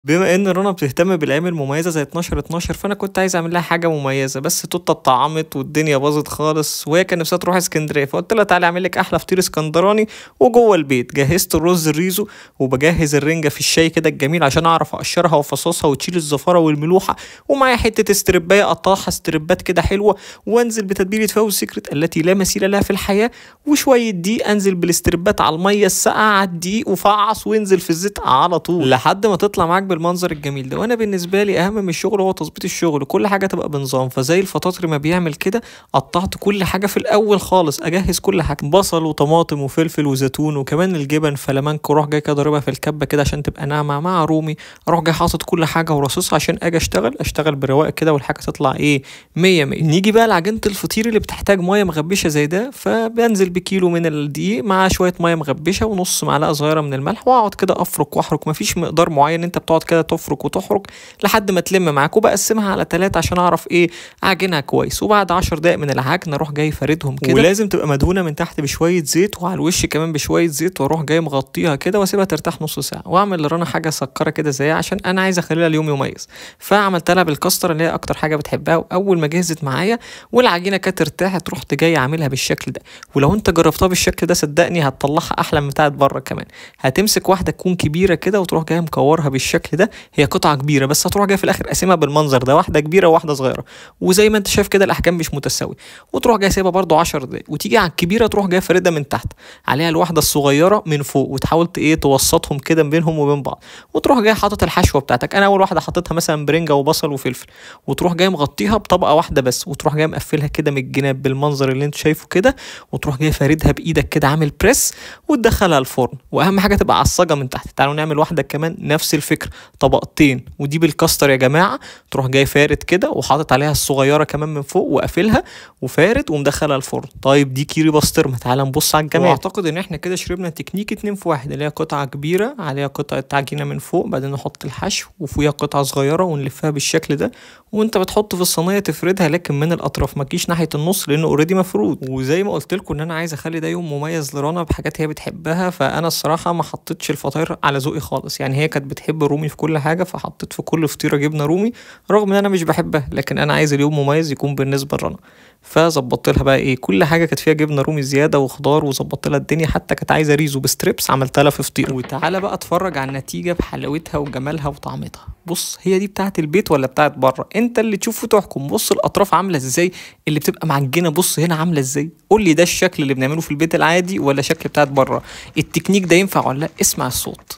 بما ان رنا بتهتم بالايام المميزه زي 12 12 فانا كنت عايز اعمل لها حاجه مميزه بس توته اتطعمت والدنيا باظت خالص وهي كان نفسها تروح اسكندريه فقلت لها تعالي اعمل لك احلى فطير اسكندراني وجوه البيت جهزت الرز الريزو وبجهز الرنجه في الشاي كده الجميل عشان اعرف اقشرها وافصصها وتشيل الزفاره والملوحه ومعايا حته استربايه اقطعها استربات كده حلوه وانزل بتتبيله فوز سيكريت التي لا مثيل لها في الحياه وشويه دقيق انزل بالاستربات على الميه الساقعه على الدقيق وفعص وانزل في الزيت على طول لحد ما تطلع معاك بالمنظر الجميل ده وانا بالنسبه لي اهم من الشغل هو تظبيط الشغل كل حاجه تبقى بنظام فزي الفطاطري ما بيعمل كده قطعت كل حاجه في الاول خالص اجهز كل حاجه بصل وطماطم وفلفل وزيتون وكمان الجبن فلامنك واروح جاي كده ضاربها في الكبه كده عشان تبقى ناعمه مع رومي اروح جاي حاطط كل حاجه ورصصها عشان اجي اشتغل اشتغل برواق كده والحاجه تطلع ايه 100 100 نيجي بقى لعجينه الفطير اللي بتحتاج ميه مغبشه زي ده فبنزل بكيلو من الدقيق مع شويه ميه مغبشه ونص معلقه صغيره من الملح واقعد كده افرك واحرك مفيش مقدار معين انت بتقعد كده تفرك وتحرك لحد ما تلم معاك وبقسمها على ثلاثة عشان اعرف ايه اعجنها كويس وبعد 10 دقايق من العجن اروح جاي فاردهم كده ولازم تبقى مدهونه من تحت بشويه زيت وعلى الوش كمان بشويه زيت واروح جاي مغطيها كده واسيبها ترتاح نص ساعه واعمل لرنا حاجه سكره كده زيها عشان انا عايز اخليها اليوم يميز فعملت لها بالكاستر اللي هي اكتر حاجه بتحبها واول ما جهزت معايا والعجينه كانت ارتاحت رحت جاي عاملها بالشكل ده ولو انت جربتها بالشكل ده صدقني هتطلعها احلى من بتاعت بره كمان هتمسك واحده تكون كبيره كده وتروح جاي مكورها بالشكل ده هي قطعه كبيره بس هتروح جاي في الاخر قاسمها بالمنظر ده واحده كبيره وواحده صغيره وزي ما انت شايف كده الاحجام مش متساويه وتروح جاي سايبها برده 10 دقايق وتيجي على الكبيره تروح جاي فاردها من تحت عليها الواحده الصغيره من فوق وتحاول ايه توسطهم كده بينهم وبين بعض وتروح جاي حاطط الحشوه بتاعتك انا اول واحده حطيتها مثلا برنجه وبصل وفلفل وتروح جاي مغطيها بطبقه واحده بس وتروح جاي مقفلها كده من الجناب بالمنظر اللي انت شايفه كده وتروح جاي فاردها بايدك كده عامل بريس وتدخلها الفرن واهم حاجه تبقى عصجه من تحت تعالوا نعمل واحده كمان نفس الفكره طبقتين ودي بالكاستر يا جماعه تروح جاي فارد كده وحاطط عليها الصغيره كمان من فوق وقافلها وفارد ومدخلها الفرن طيب دي كيري بسطرمه تعال نبص على الجمال واعتقد ان احنا كده شربنا تكنيك اتنين في واحد اللي هي قطعه كبيره عليها قطعه عجينه من فوق بعدين نحط الحشو وفوقيها قطعه صغيره ونلفها بالشكل ده وانت بتحط في الصينيه تفردها لكن من الاطراف ما تجيش ناحيه النص لانه اوريدي مفرود وزي ما قلت لكم ان انا عايز اخلي ده يوم مميز لرنا بحاجات هي بتحبها فانا الصراحه ما حطيتش الفطاير على ذوقي خالص يعني هي كانت بتحب رومي في كل حاجه فحطيت في كل فطيره جبنه رومي رغم ان انا مش بحبها لكن انا عايز اليوم مميز يكون بالنسبه لرنا فظبطت لها بقى ايه كل حاجه كانت فيها جبنه رومي زياده وخضار وظبطت لها الدنيا حتى كانت عايزه ريزو بستريبس عملت لها في فطيره وتعالى بقى اتفرج على النتيجه بحلاوتها وجمالها وطعمتها بص هي دي بتاعت البيت ولا بتاعت بره انت اللي تشوف وتحكم بص الاطراف عامله ازاي اللي بتبقى معجنه بص هنا عامله ازاي قول لي ده الشكل اللي بنعمله في البيت العادي ولا شكل بتاعت بره التكنيك ده ينفع ولا لا اسمع الصوت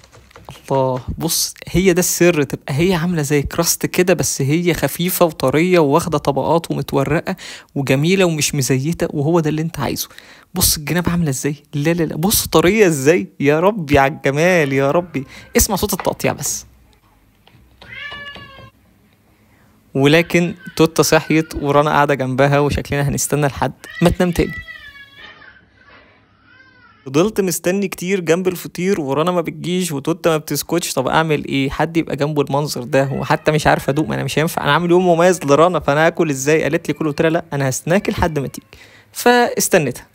الله بص هي ده السر تبقى هي عاملة زي كراست كده بس هي خفيفة وطرية وواخدة طبقات ومتورقة وجميلة ومش مزيتة وهو ده اللي انت عايزه بص الجناب عاملة ازاي لا لا لا بص طرية ازاي يا ربي على الجمال يا ربي اسمع صوت التقطيع بس ولكن توتا صحيت ورانا قاعدة جنبها وشكلنا هنستنى لحد ما تنام تاني فضلت مستني كتير جنب الفطير ورانا ما بتجيش وتوتا ما بتسكتش طب اعمل ايه حد يبقى جنبه المنظر ده وحتى مش عارف ادوق ما انا مش هينفع انا عامل يوم مميز لرانا فانا اكل ازاي قالت لي كل قلت لها لا انا هستناكي لحد ما تيجي فاستنيتها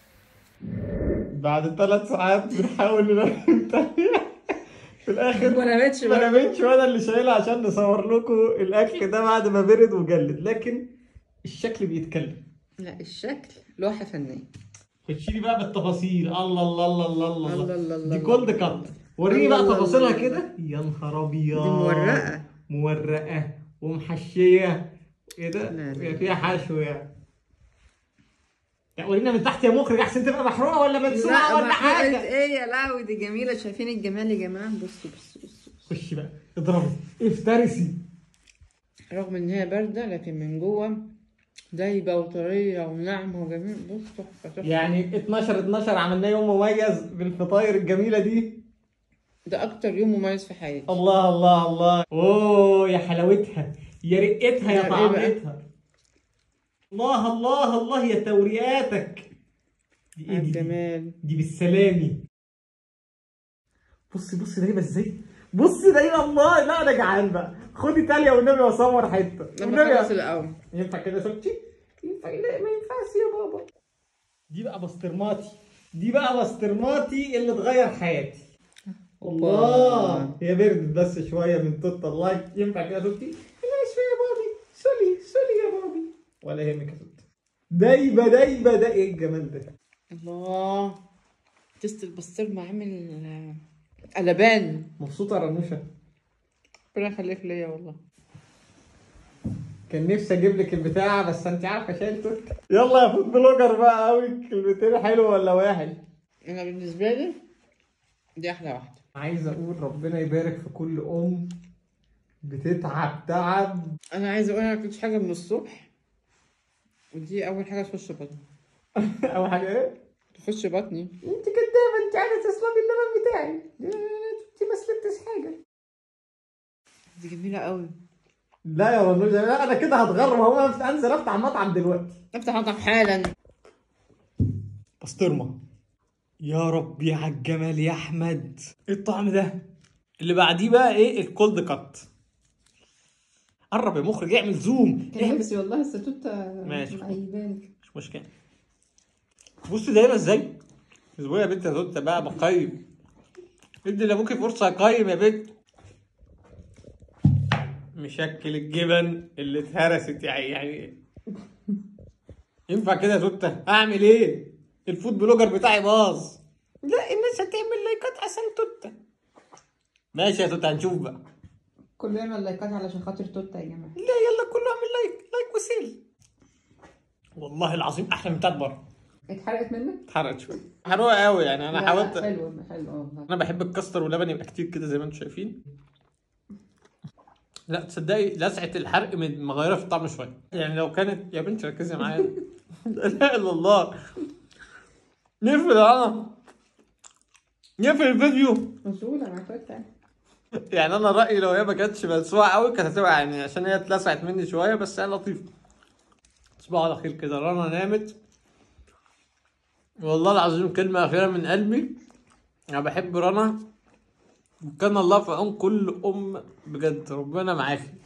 بعد ثلاث ساعات بنحاول ننام في الاخر ما نامتش ما بقى. نامتش وانا اللي شايلها عشان نصور لكم الاكل ده بعد ما برد وجلد لكن الشكل بيتكلم لا الشكل لوحة فنية خشي لي بقى بالتفاصيل الله الله الله الله الله, الله الله الله دي الله. كولد كات وريني بقى الله تفاصيلها الله. كده يا نهار ابيض دي مورقة مورقه ومحشيه ايه ده لا، لا. فيها حشو يعني لا ورينا من تحت يا مخرج احسن تبقى محروقه ولا منسوعه لا ولا محروقة حاجه ايه يا لهوي دي جميلة شايفين الجمال يا جماعة بصوا بصوا بصوا خشي بقى اضربي افترسي رغم ان هي باردة لكن من جوه دايبة وطرية وناعمة وجميل بص تحفة تحفة يعني 12 12 عملنا يوم مميز بالفطاير الجميله دي ده أكتر يوم مميز في حياتي الله الله الله اوه يا حلاوتها يا رقتها يا لا، إيه بقى؟ طعمتها الله الله الله يا تورياتك دي ايه دي, دي, الجمال دي بالسلامي بصي بصي دايما ازاي بصي دايما الله لا انا جعان بقى خدي تالية والنبي واصور حته لما والنبي خلص الأول ينفع كده سوتشي ينفع لا ما ينفعش يا بابا دي بقى بسطرماتي دي بقى بسطرماتي اللي تغير حياتي الله هي بردت بس شويه من توت اللايك ينفع كده توتي لا شويه يا بابي سولي سولي يا بابي ولا يهمك يا توتي دايبه دايبه ده ايه الجمال ده الله تست البسطرمة عامل آه، قلبان مبسوطه يا رنوشه ربنا يخليك ليا والله كان نفسي اجيب لك البتاع بس انت عارفه شايل توت يلا يا فود بلوجر بقى قوي كلمتين حلو ولا واحد انا بالنسبة لي دي احلى واحدة عايز اقول ربنا يبارك في كل ام بتتعب تعب انا عايزة اقول انا ما كنتش حاجة من الصبح ودي اول حاجة تخش بطني اول حاجه ايه تخش بطني انت كدابه انت عايزه تسلبي اللبن بتاعي انت ما سلبتش حاجه دي جميلة قوي لا يا رنوشه لا انا كده هتغرم هو انا انزل افتح مطعم دلوقتي افتح مطعم حالا بسطرمه يا ربي على الجمال يا احمد ايه الطعم ده اللي بعديه بقى ايه الكولد كات قرب يا مخرج اعمل زوم اعمل بس والله الستوتة ماشي. معيبانك مش مشكله بص دايما ازاي اسبوع يا بنت يا توته بقى بقيم ادي لابوكي فرصه يقيم يا بنت مشكل الجبن اللي اتهرست يعني يعني ينفع كده يا توته اعمل ايه الفود بلوجر بتاعي باظ لا الناس هتعمل لايكات عشان توته ماشي يا توته هنشوف بقى كله يعمل لايكات علشان خاطر توتة يا جماعة لا يلا كله اعمل لايك لايك وسيل والله العظيم احلى من بتاعت بره اتحرقت منك؟ اتحرقت شويه حروقه قوي يعني انا لا، لا، حاولت حلو حلو اه انا بحب الكاستر واللبن يبقى كتير كده زي ما انتم شايفين لا تصدقي لسعه الحرق من- مغيره في الطعم شويه يعني لو كانت يا بنتي ركزي معايا لا اله الا الله نقفل يا انا نقفل الفيديو مسؤولة مع توتة يعني انا رايي لو هي ما كانتش ملسوعه قوي كانت هتبقى يعني عشان هي اتلسعت مني شويه بس هي لطيفه تصبحوا على خير كده رنا نامت والله العظيم كلمه اخيره من قلبي انا بحب رنا وكان الله في عون كل ام بجد ربنا معاكي